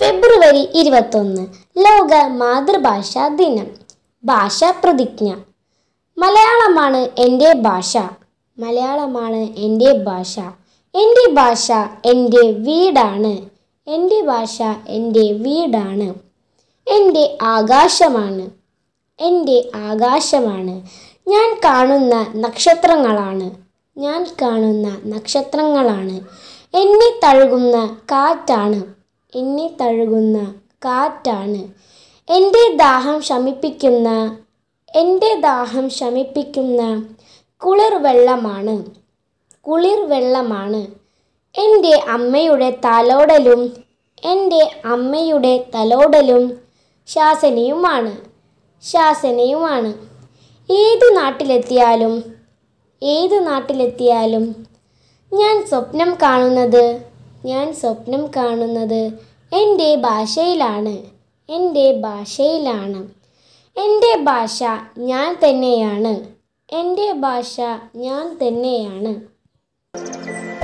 ഫെബ്രുവരി ഇരുപത്തൊന്ന് ലോക മാതൃഭാഷാ ദിനം ഭാഷാ പ്രതിജ്ഞ മലയാളമാണ് എൻ്റെ ഭാഷ മലയാളമാണ് എൻ്റെ ഭാഷ എൻ്റെ ഭാഷ എൻ്റെ വീടാണ് എൻ്റെ ഭാഷ എൻ്റെ വീടാണ് എൻ്റെ ആകാശമാണ് എൻ്റെ ആകാശമാണ് ഞാൻ കാണുന്ന നക്ഷത്രങ്ങളാണ് ഞാൻ കാണുന്ന നക്ഷത്രങ്ങളാണ് എന്നെ തഴുകുന്ന കാറ്റാണ് എന്നെ തഴുകുന്ന കാറ്റാണ് എൻ്റെ ദാഹം ശമിപ്പിക്കുന്ന എൻ്റെ ദാഹം ശമിപ്പിക്കുന്ന കുളിർ വെള്ളമാണ് കുളിർ വെള്ളമാണ് എൻ്റെ അമ്മയുടെ തലോടലും എൻ്റെ അമ്മയുടെ തലോടലും ശാസനയുമാണ് ശാസനയുമാണ് ഏത് നാട്ടിലെത്തിയാലും ഏത് നാട്ടിലെത്തിയാലും ഞാൻ സ്വപ്നം കാണുന്നത് ഞാൻ സ്വപ്നം കാണുന്നത് എൻ്റെ ഭാഷയിലാണ് എൻ്റെ ഭാഷയിലാണ് എൻ്റെ ഭാഷ ഞാൻ തന്നെയാണ് എൻ്റെ ഭാഷ ഞാൻ തന്നെയാണ്